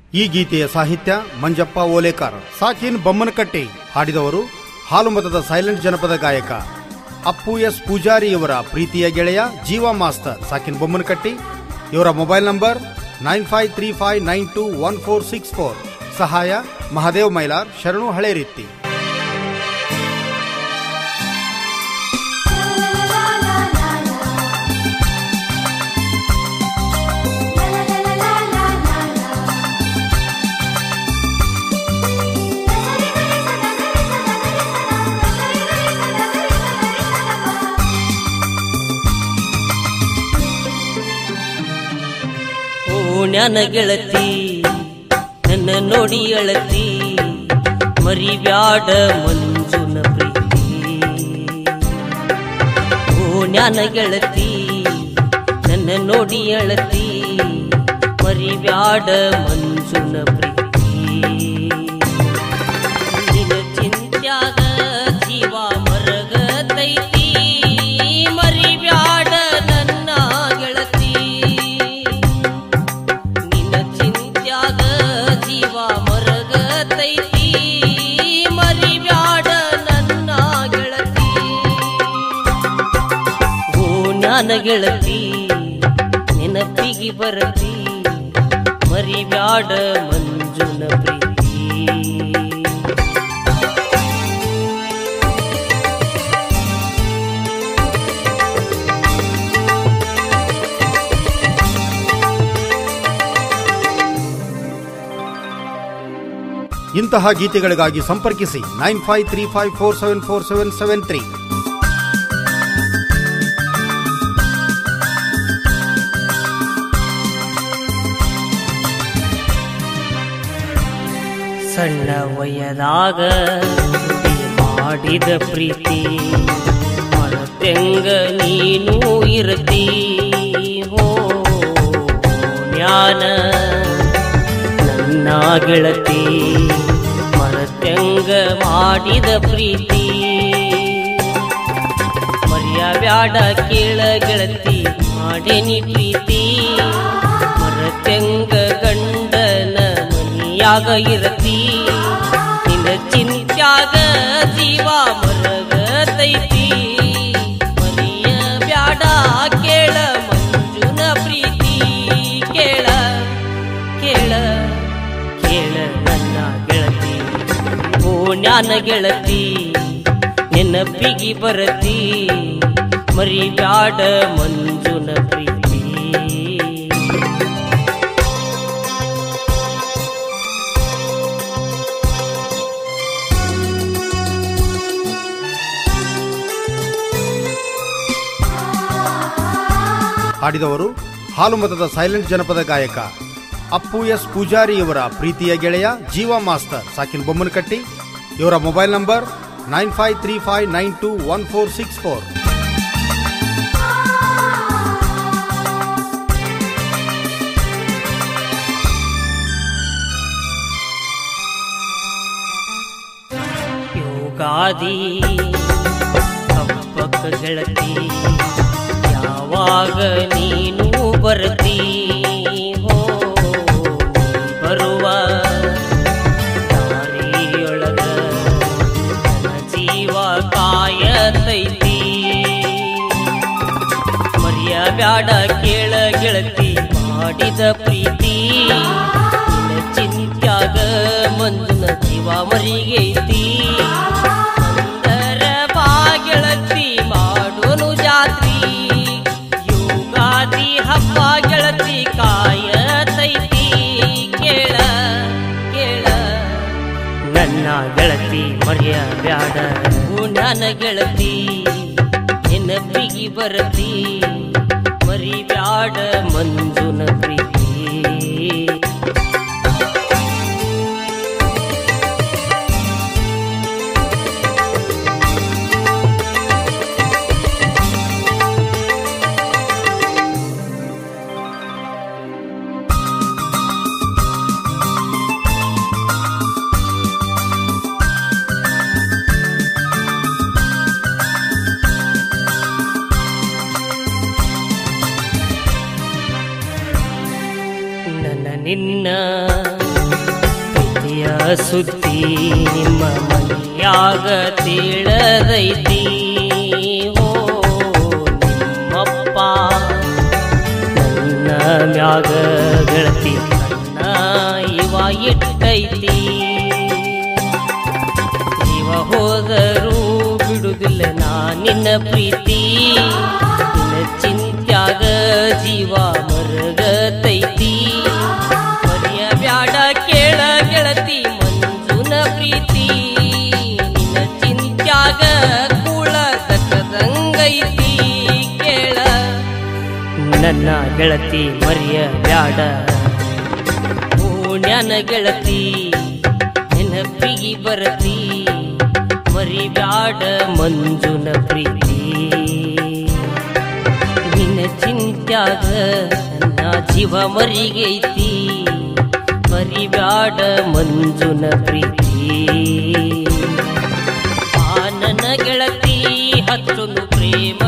ಈ ಗೀತೆಯ ಸಾಹಿತ್ಯ ಮಂಜಪ್ಪ ಓಲೇಕರ್ ಸಾಕಿನ್ ಬೊಮ್ಮನಕಟ್ಟಿ ಹಾಡಿದವರು ಹಾಲುಮತದ ಸೈಲೆಂಟ್ ಜನಪದ ಗಾಯಕ ಅಪ್ಪು ಎಸ್ ಪೂಜಾರಿಯವರ ಪ್ರೀತಿಯ ಗೆಳೆಯ ಜೀವ ಮಾಸ್ತರ್ ಸಾಕಿನ್ ಬೊಮ್ಮನಕಟ್ಟಿ ಇವರ mobile number nine five three five nine two one four six four ಸಹಾಯ ಮಹದೇವ್ ಮೈಲಾರ್ ಶರಣು ಹಳೆ ರೀತಿ ಓಣ್ಯಾನ ಗೆಳತಿ ನನ್ನ ನೋಡಿ ಅಳತಿ ಮರಿಬ್ಯಾಡ ಮಂಜುನ ಪ್ರೀತಿ ಓಣ್ಯಾನ ಗೆಳತಿ ನನ್ನ ನೋಡಿ ಅಳತಿ ಮರಿಬ್ಯಾಡ ಮಂಜುನ ಪ್ರೀತಿ ನಿನ್ನ ಚಿಂತ್ಯಾಗ ಜೀವ ಮರಗತೈತಿ ಮರಿಬ್ಯಾಡ ನನ್ನ ಗೆಳತಿ ನಿನ್ನ ಚಿಂತ್ಯಾಗ ಜೀವ ಮರಗತೈತಿ ಮರಿಬ್ಯಾಡ ನನ್ನ ಗೆಳತಿ ಓ ನನ್ನ ಗೆಳತಿ ನೆನಪಿಗೆ ಬರತಿ ಮರಿಬ್ಯಾಡ ಮಂಜುನ ಪ್ರೀತಿ ಇಂತಹ ಗೀತೆಗಳಿಗಾಗಿ ಸಂಪರ್ಕಿಸಿ nine five three five four seven four seven seven three ಸಣ್ಣ ವಯದಾಗ ಮಾಡಿದ ಪ್ರೀತಿ ಮರತೆಂಗ ನೀನು ಇರತಿ ಹೋ ಜ್ಞಾನ ನನ್ನ ಗೆಳತಿ ಮರತೆಂಗ ಮಾಡಿದ ಪ್ರೀತಿ ಮರ್ಯಾಬ್ಯಾಡ ಕೇಳ ಗೆಳತಿ ಮಾಡೇನಿ ಪ್ರೀತಿ ಮರತೆಂಗ ಗಂಡನ ಮನಿಯಾಗ ಇರತಿ ನಿನ್ನ ಚಿಂತ್ಯಾಗ ಜೀವ ಮರಗತೈತಿ ಮರಿಯ ಬ್ಯಾಡ ಕೇಳ ಮಂಜುನ ಪ್ರೀತಿ ಕೇಳ ಕೇಳ ಕೇಳ ನನ್ನ ಗೆಳತಿ ಓ ಜ್ಞಾನ ಗೆಳತಿ ನೆನಪಿಗೆ ಬರತಿ ಮರಿ ಬ್ಯಾಡ ಮಂಜುನ ಪ್ರೀತಿ ಹಾಡಿದವರು ಹಾಲುಮತದ ಸೈಲೆಂಟ್ ಜನಪದ ಗಾಯಕ ಅಪ್ಪು ಎಸ್ ಪೂಜಾರಿಯವರ ಪ್ರೀತಿಯ ಗೆಳೆಯ ಜೀವ ಮಾಸ್ತರ್ ಸಾಕಿನ್ ಬೊಮ್ಮನಕಟ್ಟಿ ಇವರ mobile number nine five three five nine two one four six four Yugadi ಹಬ್ಬಕ್ಕ ಗೆಳತಿ ಯಾವಾಗ ನೀನು ಬರ್ತಿ ಹೋ ನೀ ಬರುವ ದಾರಿಯೊಳಗ ನನ್ನ ಜೀವ ಕಾಯತೈತಿ ಮರಿಯ ಬ್ಯಾಡ ಕೇಳ ಗೆಳತಿ ಮಾಡಿದ ಪ್ರೀತಿ ನಿನ್ನ ಚಿಂತ್ಯಾಗ ಮಂಜುನ ಜೀವ ಮರಿಗೈತಿ ಅಂದರ ಬಾ ಗೆಳತಿ ಮಾಡೋನು ಜಾತ್ರಿ ಯುಗಾದಿ ಹಬ್ಬ ಗೆಳತಿ ಕಾಯತೈತಿ ಕೇಳ ಕೇಳ ನನ್ನ ಗೆಳತಿ ಮರ್ಯ ಬ್ಯಾಡ ನನ್ನ ಗೆಳತಿ ನೆನಪಿಗೆ ಬರತಿ ಮರಿ ಬ್ಯಾಡ ಮಂಜುನ ಪ್ರೀತಿ ಸುದ್ದಿ ನಿಮ್ಮ ಮನೆಯಾಗ ತಿಳಿದೈತಿ ಓ ನಿಮ್ಮಪ್ಪ ನನ್ನ ಮ್ಯಾಗ ಗೆಳತಿ ನನ್ನ ಇವ ಇಟ್ಟೈತಿ ಜೀವ ಹೋದರೂ ಬಿಡುದಿಲ್ಲ ನಾ ನಿನ್ನ ಪ್ರೀತಿ ನಿನ್ನ ಚಿಂತ್ಯಾಗ ಜೀವ ಮರಗತೈತಿ ಮರಿಯ ಬ್ಯಾಡ ಕೇಳ ಗೆಳತಿ ಮಂಜುನ ಪ್ರೀತಿ ನಿನ್ನ ಚಿಂತ್ಯಾಗ ಕೂಳ ತಕ್ಕದಂಗೈತಿ ಕೇಳ ನನ್ನ ಗೆಳತಿ ಮರಿಯ ಬ್ಯಾಡ ಪುಣ್ಯನ ಗೆಳತಿ ನೆನಪಿಗಿ ಬರತಿ ಮರಿ ಬ್ಯಾಡ ಮಂಜುನ ಪ್ರೀತಿ ನಿನ್ನ ಚಿಂತ್ಯಾಗ ನನ್ನ ಜೀವ ಮರಿಗೈತಿ ಮರಿ ಬ್ಯಾಡ ಮಂಜುನ ಪ್ರೀತಿ ಆ ನನ್ನ ಗೆಳತಿ ಹಚ್ಚೊಂದು ಪ್ರೇಮ